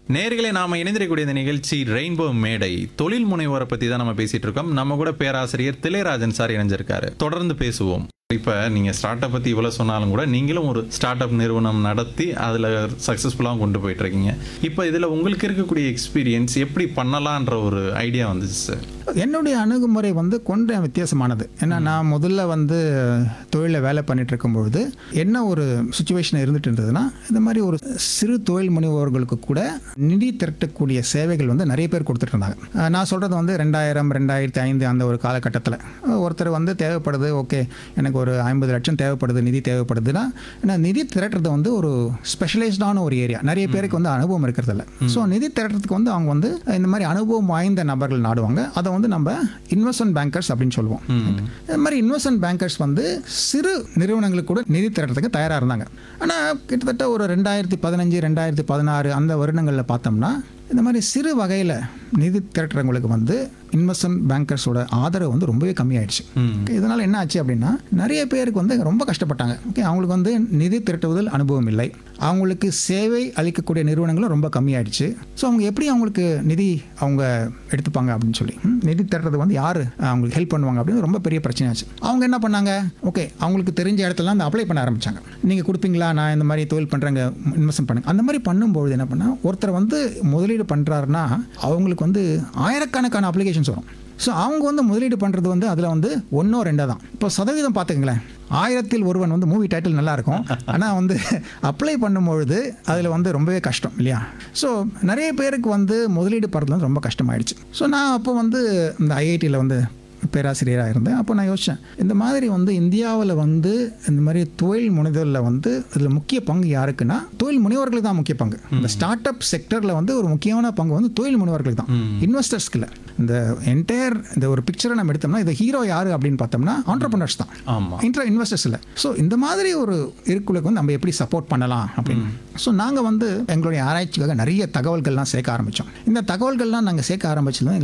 நேர்களே நாம இணைந்திருக்கக்கூடிய இந்த நிகழ்ச்சி ரெயின்போ மேடை தொழில் முனைவோரை பத்தி தான் நம்ம பேசிட்டு இருக்கோம் நம்ம கூட பேராசிரியர் திளையராஜன் சார் இணைஞ்சிருக்காரு தொடர்ந்து பேசுவோம் இப்ப நீங்க ஸ்டார்ட் அப் பத்தி இவ்வளவு சொன்னாலும் கூட நீங்களும் ஒரு ஸ்டார்ட் அப் நிறுவனம் நடத்தி அதுல சக்சஸ்ஃபுல்லாக கொண்டு போயிட்டு இருக்கீங்க இப்போ இதுல உங்களுக்கு இருக்கக்கூடிய எக்ஸ்பீரியன்ஸ் எப்படி பண்ணலான்ற ஒரு ஐடியா வந்துச்சு சார் என்னுடைய அணுகுமுறை வந்து கொஞ்சம் வித்தியாசமானது ஏன்னா நான் முதல்ல வந்து தொழிலில் வேலை பண்ணிட்டு இருக்கும்பொழுது என்ன ஒரு சுச்சுவேஷன் இருந்துட்டு இருந்ததுன்னா இந்த மாதிரி ஒரு சிறு தொழில் முனைவோர்களுக்கு கூட நிதி திரட்டக்கூடிய சேவைகள் வந்து நிறைய பேர் கொடுத்துட்டு இருந்தாங்க அஹ் நான் சொல்கிறது வந்து ரெண்டாயிரம் ரெண்டாயிரத்தி ஐந்து அந்த ஒரு காலகட்டத்தில் ஒருத்தர் வந்து தேவைப்படுது ஓகே எனக்கு ஒரு ஐம்பது லட்சம் தேவைப்படுது நிதி தேவைப்படுதுன்னா ஏன்னா நிதி திரட்டுறது வந்து ஒரு ஸ்பெஷலைஸ்டான ஒரு ஏரியா நிறைய பேருக்கு வந்து அனுபவம் இருக்கிறதில்ல ஸோ நிதி திரட்டுறதுக்கு வந்து அவங்க வந்து இந்த மாதிரி அனுபவம் வாய்ந்த நபர்கள் நாடுவாங்க அதை வந்து நம்ம இன்வெஸ்ட்மெண்ட் பேங்கர்ஸ் அப்படின்னு சொல்லுவோம் இந்த மாதிரி இன்வெஸ்ட்மெண்ட் பேங்கர்ஸ் வந்து சிறு நிறுவனங்களுக்கு கூட நிதி திரட்டுறதுக்கு தயாராக இருந்தாங்க ஆனால் கிட்டத்தட்ட ஒரு ரெண்டாயிரத்தி பதினஞ்சு ரெண்டாயிரத்தி பதினாறு அந்த வருடங்களில் பார்த்தோம்னா இந்த மாதிரி சிறு வகையில் நிதி திரட்டுறவங்களுக்கு வந்து இன்வெஸ்ட்மெண்ட் பேங்கர்ஸோட ஆதரவு வந்து ரொம்பவே கம்மியாயிடுச்சு Okay, இதனால என்ன ஆச்சு அப்படின்னா நிறைய பேருக்கு வந்து ரொம்ப கஷ்டப்பட்டாங்க ஓகே அவங்களுக்கு வந்து நிதி திரட்டுவதில் அனுபவம் இல்லை அவங்களுக்கு சேவை அளிக்கக்கூடிய நிறுவனங்களும் ரொம்ப கம்மியாயிடுச்சு ஸோ அவங்க எப்படி அவங்களுக்கு நிதி அவங்க எடுத்துப்பாங்க அப்படின்னு சொல்லி ம், நிதி திரட்டுறது வந்து யார் அவங்களுக்கு ஹெல்ப் பண்ணுவாங்க அப்படின்னு ரொம்ப பெரிய பிரச்சனையாச்சு அவங்க என்ன பண்ணாங்க ஓகே அவங்களுக்கு தெரிஞ்ச இடத்துல அந்த அப்ளை பண்ண ஆரம்பிச்சாங்க நீங்கள் கொடுப்பீங்களா நான் இந்த மாதிரி தொழில் பண்ணுறேங்க இன்வெஸ்ட் பண்ணுங்க அந்த மாதிரி பண்ணும்பொழுது என்ன பண்ணால் ஒருத்தர் வந்து முதலீடு பண்ணுறாருன்னா அவங்களுக்கு வந்து ஆயிரக்கணக்கான அப்ளிகேஷன்ஸ் வரும் ஸோ அவங்க வந்து முதலீடு பண்ணுறது வந்து அதில் வந்து ஒன்றோ ரெண்டோ தான் இப்போ சதவீதம் பார்த்துக்கங்களேன் ஆயிரத்தில் ஒருவன் வந்து மூவி டைட்டில் நல்லா இருக்கும் ஆனால் வந்து அப்ளை பண்ணும்பொழுது அதில் வந்து ரொம்பவே கஷ்டம் இல்லையா ஸோ நிறைய பேருக்கு வந்து முதலீடு பண்ணுறது வந்து ரொம்ப கஷ்டமாயிடுச்சு ஸோ நான் அப்போ வந்து இந்த ஐஐடியில் வந்து பேராசிரியராக இருந்தேன் அப்போ நான் யோசித்தேன் இந்த மாதிரி வந்து இந்தியாவில் வந்து இந்த மாதிரி தொழில் முனைதலில் வந்து இதில் முக்கிய பங்கு யாருக்குன்னா தொழில் முனைவோர்களுக்கு தான் முக்கிய பங்கு இந்த ஸ்டார்ட் அப் செக்டரில் வந்து ஒரு முக்கியமான பங்கு வந்து தொழில் முனைவோர்களுக்கு தான் இன்வெஸ்டர்ஸ்க்கு இல்லை இந்த என்டையர் இந்த ஒரு பிக்சரை நம்ம எடுத்தோம்னா இது ஹீரோ யாரு அப்படின்னு பார்த்தோம்னா ஆண்டர்பனர்ஸ் தான் ஆமா இன்ட்ரா இன்வெஸ்டர்ஸ் இல்லை ஸோ இந்த மாதிரி ஒரு இருக்குளுக்கு வந்து நம்ம எப்படி சப்போர்ட் பண்ணலாம் அப்படின்னு ஸோ நாங்கள் வந்து எங்களுடைய ஆராய்ச்சிக்காக நிறைய தகவல்கள்லாம் சேர்க்க ஆரம்பித்தோம் இந்த தகவல்கள்லாம் நாங்கள் சேர்க்க ஆரம்பிச்சதும்